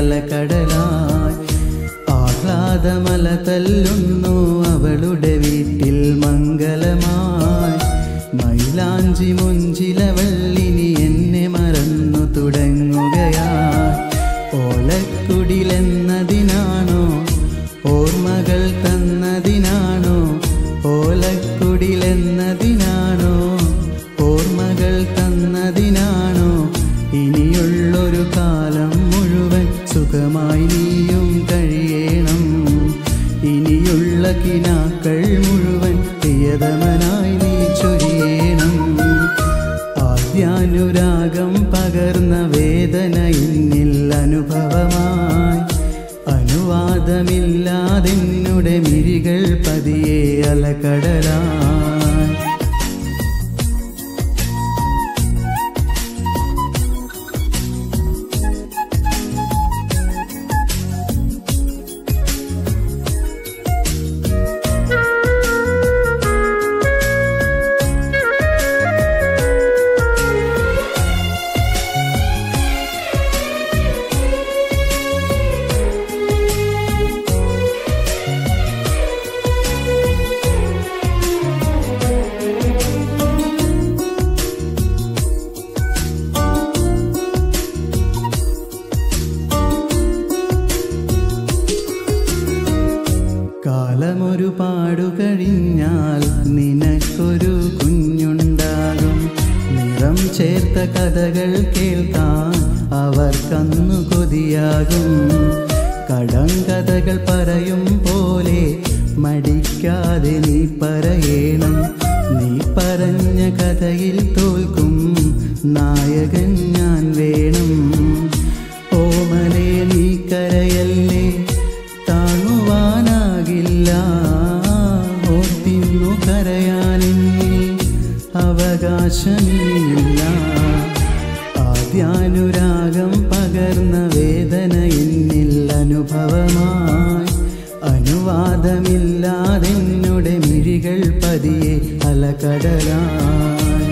അലകടലായി ആഹ്ലാദമല തല്ലുന്നു അവളുടെ വീട്ടിൽ മംഗളമായി മൈലാഞ്ചി മുഞ്ചിലവള്ളിനി എന്നെ മറന്നു തുടങ്ങുകയായി ഓലക്കുടിലെന്നതിനാണോ ഓർമ്മകൾ തന്നതിനാണോ ഓലക്കുടിലെന്നതിനാണോ ഓർമ്മകൾ തന്നതിനാണോ ഇനിയുള്ളൊരു കാലം മുഴുവൻ സുഖമായി നീയും കഴിയണം ഇനിയുള്ള കിനാക്കൾ മുഴുവൻ പ്രിയതമനായി നീ ചൊരിയണം ആദ്യാനുരാഗം പകർന്ന വേദന ഇന്നിൽ അനുഭവമായി അനുവാദമില്ലാതെന്നുടെ മിഴികൾ പതിയെ അലകടലായി കാലമൊരുപാടു കഴിഞ്ഞാൽ നിനക്കൊരു കുഞ്ഞുണ്ടാകും നിറം ചേർത്ത കഥകൾ കേൾക്കാൻ അവർക്കന്നു കൊതിയാകും കടങ്കഥകൾ പറയും പോലെ മടിക്കാതെ നീ പറയണം നീ പറഞ്ഞ കഥയിൽ തോൽക്കും നായകൻ ഞാൻ വേണം ഓമനെ നീ കരയല്ലേ താങ്ങുവാനാകില്ല ഓർത്തിന്നു കരയാനിനി അവകാശമില്ല ആദ്യാനുരാഗം പകർന്ന വേദന എന്നിൽ അനുഭവമായി അനുവാദമില്ലാതെന്നുടെ മിഴികൾ പതിയെ അലകടലായി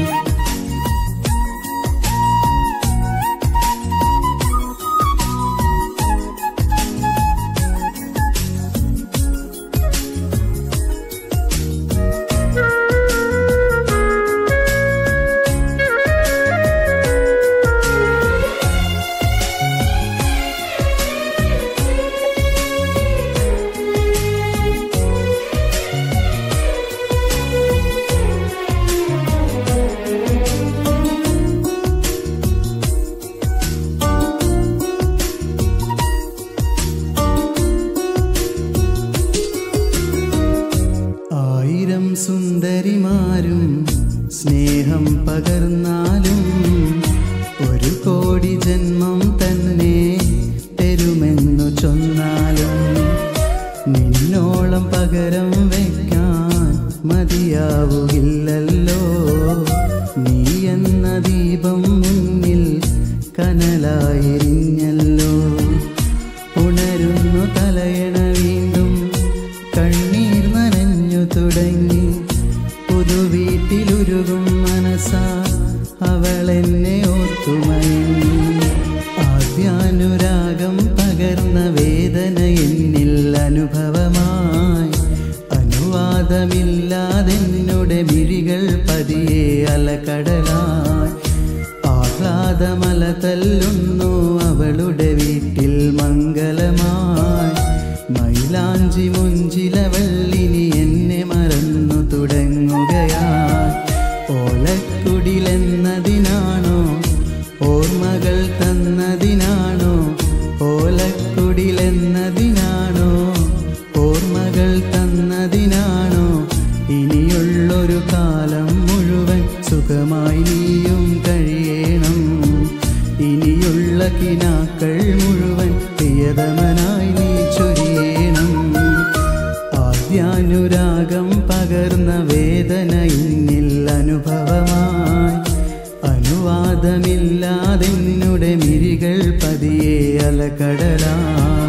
ആയിരം സുന്ദരിമാരും സ്നേഹം പകർന്നാലും ഒരു കോടി ജന്മം തന്നെ തരുമെന്നു ചൊന്നാലും നിന്നോളം പകരം വയ്ക്കാൻ മതിയാവുകില്ലല്ലോ നീ എന്ന ദീപം മുന്നിൽ കനലായിരിഞ്ഞല്ലോ ഉണരുന്നു തലയണ വീണ്ടും കണ്ണീർ നനഞ്ഞു തുടങ്ങി പുതുവീട്ടിലുരുകും മനസ്സാ അവളെന്നെ ഓർത്തുമയങ്ങി ആദ്യാനുരാഗം പകർന്ന വേദന എന്നിൽ അനുഭവമായി അനുവാദമില്ലാതെന്നുടെ മിഴികൾ പതിയെ അലകടലായി ആഹ്ലാദമല തല്ലുന്നു അവളുടെ വീട്ടിൽ മംഗളമായി മൈലാഞ്ചി മുഞ്ചിലവള്ളിനി എന്നെ മറന്നു തുടങ്ങുകയായി ഓലക്കുടിലെന്നതിനാണോ ഓർമ്മകൾ തന്നതിനാണോ ഓലക്കുടിലെന്നതിനാണോ ഓർമ്മകൾ തന്നതിനാണോ ഇനിയുള്ളൊരു കാലം മുഴുവൻ സുഖമായി നീയും കഴിയണം ഇനിയുള്ള കിനാക്കൾ മുഴുവൻ പ്രിയതമനായി നീ ചൊരിയണം ആദ്യാനുരാഗം പകർന്ന വേദന ഇന്നിൽ അനുഭവമായി അനുവാദമില്ലാതെന്നുടെ മിഴികൾ പതിയെ അലകടലായി